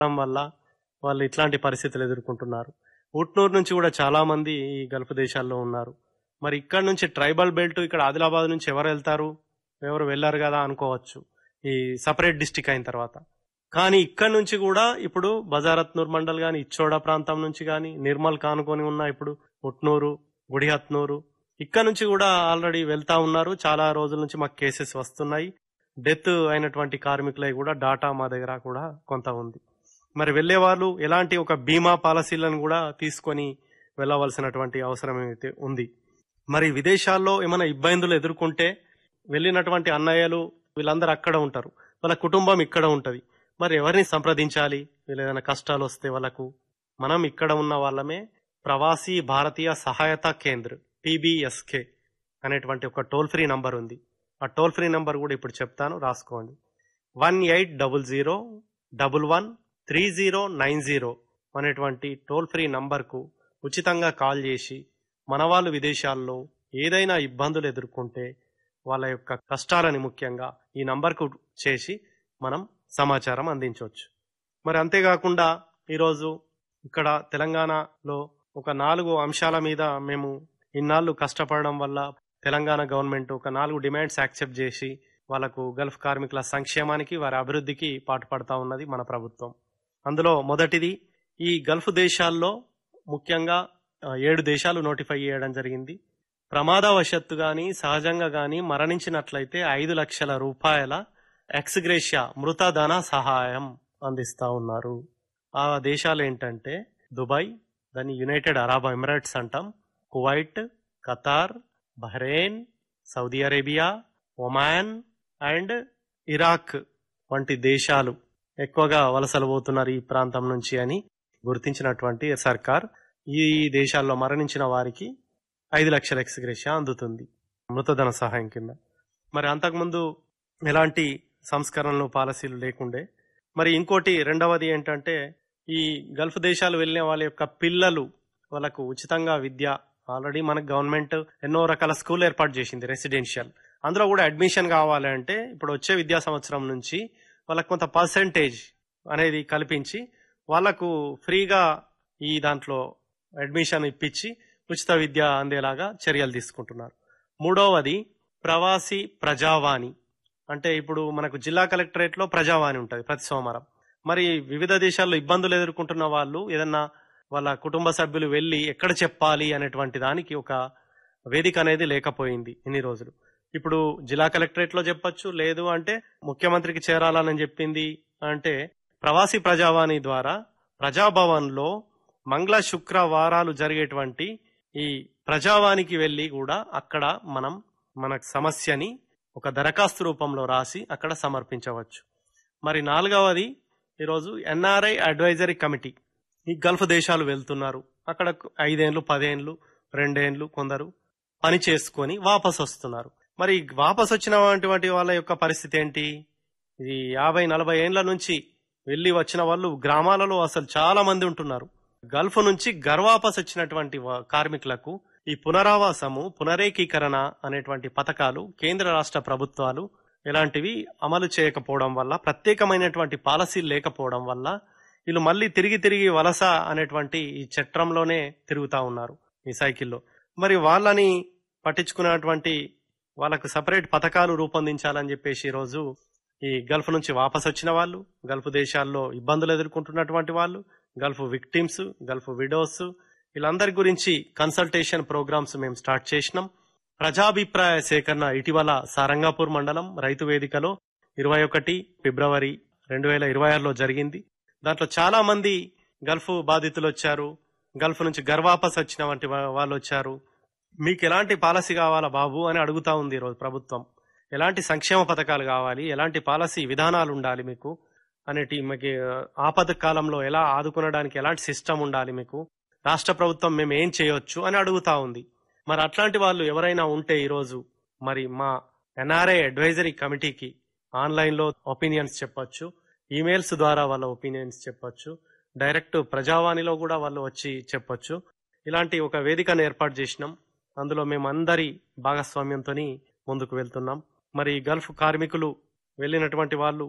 ఉండడం వల్ల వాళ్ళు ఇట్లాంటి పరిస్థితులు ఎదుర్కొంటున్నారు ఉట్నూరు నుంచి కూడా చాలా మంది ఈ గల్ఫ్ దేశాల్లో ఉన్నారు మరి ఇక్కడ నుంచి ట్రైబల్ బెల్ట్ ఇక్కడ ఆదిలాబాద్ నుంచి ఎవరు వెళ్తారు ఎవరు వెళ్ళారు కదా అనుకోవచ్చు ఈ సపరేట్ డిస్టిక్ అయిన తర్వాత కానీ ఇక్కడ నుంచి కూడా ఇప్పుడు బజారత్నూర్ మండల్ గాని ఇచ్చోడ ప్రాంతం నుంచి గాని నిర్మల్ కానుకొని ఉన్న ఇప్పుడు ఉట్నూరు గుడిహత్నూరు ఇక్కడ నుంచి కూడా ఆల్రెడీ వెళ్తా ఉన్నారు చాలా రోజుల నుంచి మాకు కేసెస్ వస్తున్నాయి డెత్ అయినటువంటి కార్మికులై కూడా డాటా మా దగ్గర కూడా కొంత ఉంది మరి వెళ్లే వాళ్ళు ఎలాంటి ఒక బీమా పాలసీలను కూడా తీసుకొని వెళ్ళవలసినటువంటి అవసరం అయితే ఉంది మరి విదేశాల్లో ఏమైనా ఇబ్బందులు ఎదుర్కొంటే వెళ్ళినటువంటి అన్నయ్యలు వీళ్ళందరూ అక్కడ ఉంటారు వాళ్ళ కుటుంబం ఇక్కడ ఉంటది మరి ఎవరిని సంప్రదించాలి వీళ్ళు ఏదైనా కష్టాలు వస్తే వాళ్ళకు మనం ఇక్కడ ఉన్న వాళ్ళమే ప్రవాసీ భారతీయ సహాయత కేంద్ర పిబిఎస్కే అనేటువంటి ఒక టోల్ ఫ్రీ నంబర్ ఉంది ఆ టోల్ ఫ్రీ నంబర్ కూడా ఇప్పుడు చెప్తాను రాసుకోండి one eight double zero double one three zero nine zero అనేటువంటి టోల్ ఫ్రీ నంబర్కు ఉచితంగా కాల్ చేసి మన వాళ్ళు విదేశాల్లో ఏదైనా ఇబ్బందులు ఎదుర్కొంటే వాళ్ళ యొక్క కష్టాలని ముఖ్యంగా ఈ నంబర్కు చేసి మనం సమాచారం అందించవచ్చు మరి అంతేకాకుండా ఈరోజు ఇక్కడ తెలంగాణలో ఒక నాలుగు అంశాల మీద మేము ఇన్నాళ్ళు కష్టపడడం వల్ల తెలంగాణ గవర్నమెంట్ ఒక నాలుగు డిమాండ్స్ యాక్సెప్ట్ చేసి వాళ్ళకు గల్ఫ్ కార్మికుల సంక్షేమానికి వారి అభివృద్ధికి పాటుపడతా ఉన్నది మన ప్రభుత్వం అందులో మొదటిది ఈ గల్ఫ్ దేశాల్లో ముఖ్యంగా ఆ, ఏడు దేశాలు నోటిఫై చేయడం జరిగింది ప్రమాదవశత్తు గాని సహజంగా గాని మరణించినట్లయితే ఐదు లక్షల రూపాయల ఎక్స్గ్రేషియా మృతధన సహాయం అందిస్తా ఉన్నారు ఆ దేశాలు ఏంటంటే దుబాయ్ దాన్ని యునైటెడ్ అరబ్ ఎమిరేట్స్ అంటాం Kuwait Qatar Bahrain Saudi Arabia Oman and Iraq వంటి దేశాలు ఎక్కువగా వలసలు పోతున్నారు ఈ ప్రాంతం నుంచి అని గుర్తించినటువంటి సర్కార్ ఈ దేశాల్లో మరణించిన వారికి ఐదు లక్షల ఎక్స్గ్రేషియా అందుతుంది మృతధన సహాయం కింద మరి అంతకుముందు ఎలాంటి సంస్కరణలు పాలసీలు లేకుండే మరి ఇంకోటి రెండవది ఏంటంటే ఈ గల్ఫ్ దేశాలు వెళ్ళిన వాళ్ళ యొక్క పిల్లలు వాళ్ళకు ఉచితంగా విద్య ఆల్రెడీ మనకు గవర్నమెంట్ ఎన్నో రకాల స్కూల్ ఏర్పాటు చేసింది రెసిడెన్షియల్ అందులో కూడా అడ్మిషన్ కావాలంటే ఇప్పుడు వచ్చే విద్యా సంవత్సరం నుంచి వాళ్ళకు కొంత పర్సెంటేజ్ అనేది కల్పించి వాళ్ళకు ఫ్రీగా ఈ దాంట్లో అడ్మిషన్ ఇప్పించి ఉచిత విద్య అందేలాగా చర్యలు తీసుకుంటున్నారు మూడవది ప్రవాసీ ప్రజావాణి అంటే ఇప్పుడు మనకు జిల్లా కలెక్టరేట్ లో ప్రజావాణి ఉంటుంది ప్రతి సోమవారం మరి వివిధ దేశాల్లో ఇబ్బందులు ఎదుర్కొంటున్న వాళ్ళు ఏదన్నా వాళ్ళ కుటుంబ సభ్యులు వెళ్ళి ఎక్కడ చెప్పాలి అనేటువంటి దానికి ఒక వేదిక అనేది లేకపోయింది ఇన్ని రోజులు ఇప్పుడు జిల్లా కలెక్టరేట్ లో చెప్పొచ్చు లేదు అంటే ముఖ్యమంత్రికి చేరాలని చెప్పింది అంటే ప్రవాసీ ప్రజావాణి ద్వారా ప్రజాభవన్ లో మంగళ శుక్రవారాలు జరిగేటువంటి ఈ ప్రజావానికి వెళ్ళి కూడా అక్కడ మనం మన సమస్యని ఒక దరఖాస్తు రూపంలో రాసి అక్కడ సమర్పించవచ్చు మరి నాలుగవది ఈరోజు ఎన్ఆర్ఐ అడ్వైజరీ కమిటీ ఈ గల్ఫ్ దేశాలు వెళ్తున్నారు అక్కడ ఐదేండ్లు పదేండ్లు రెండేండ్లు కొందరు పని చేసుకొని వాపస్ వస్తున్నారు మరి వాపస్ వచ్చినటువంటి వాళ్ళ యొక్క పరిస్థితి ఏంటి ఇది యాభై నలభై ఏండ్ల నుంచి వెళ్ళి వచ్చిన వాళ్ళు గ్రామాలలో అసలు చాలా మంది ఉంటున్నారు గల్ఫ్ నుంచి గర్వాపస్ వచ్చినటువంటి వా- కార్మికులకు ఈ పునరావాసము పునరేకీకరణ అనేటువంటి పథకాలు కేంద్ర రాష్ట్ర ప్రభుత్వాలు ఇలాంటివి అమలు చేయకపోవడం వల్ల ప్రత్యేకమైనటువంటి పాలసీలు లేకపోవడం వల్ల వీళ్ళు మళ్ళీ తిరిగి తిరిగి వలస అనేటువంటి ఈ చట్రంలోనే తిరుగుతా ఉన్నారు ఈ సైకిల్లో మరి వాళ్ళని పట్టించుకున్నటువంటి వాళ్ళకు సపరేట్ పథకాలు రూపొందించాలని చెప్పేసి ఈ రోజు ఈ గల్ఫ్ నుంచి వాపస్ వచ్చిన వాళ్ళు గల్ఫ్ దేశాల్లో ఇబ్బందులు ఎదుర్కొంటున్నటువంటి వాళ్ళు గల్ఫ్ విక్టిమ్స్ గల్ఫ్ విడోస్ వీళ్ళందరి గురించి కన్సల్టేషన్ ప్రోగ్రామ్స్ మేము స్టార్ట్ చేసినాం ప్రజాభిప్రాయ సేకరణ ఇటీవల సారంగాపూర్ మండలం రైతు వేదికలో ఇరవై ఒకటి ఫిబ్రవరి రెండు వేల ఇరవై ఆరులో జరిగింది దాంట్లో చాలా మంది గల్ఫ్ బాధితులు వచ్చారు గల్ఫ్ నుంచి గర్వాపస్ వచ్చిన వంటి వా- వాళ్ళు వచ్చారు మీకు ఎలాంటి పాలసీ కావాలా బాబు అని అడుగుతా ఉంది ఈరోజు ప్రభుత్వం ఎలాంటి సంక్షేమ పథకాలు కావాలి ఎలాంటి పాలసీ విధానాలు ఉండాలి మీకు అనేటి మీకు ఆపద కాలంలో ఎలా ఆదుకునడానికి ఎలాంటి సిస్టమ్ ఉండాలి మీకు రాష్ట్ర ప్రభుత్వం మేము ఏం చేయొచ్చు అని అడుగుతా ఉంది మరి అట్లాంటి వాళ్ళు ఎవరైనా ఉంటే ఈరోజు మరి మా ఎన్ఆర్ఐ అడ్వైజరీ కమిటీకి ఆన్లైన్ లో ఒపీనియన్స్ చెప్పొచ్చు ఈమెయిల్స్ ద్వారా వాళ్ళ ఒపీనియన్స్ చెప్పొచ్చు డైరెక్ట్ ప్రజావాణిలో కూడా వాళ్ళు వచ్చి చెప్పొచ్చు ఇలాంటి ఒక వేదికను ఏర్పాటు చేసినాం అందులో మేము అందరి భాగస్వామ్యంతో ముందుకు వెళ్తున్నాం మరి గల్ఫ్ కార్మికులు వెళ్ళినటువంటి వాళ్ళు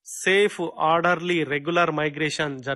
సేఫ్ ఆర్డర్లీ రెగ్యులర్ మైగ్రేషన్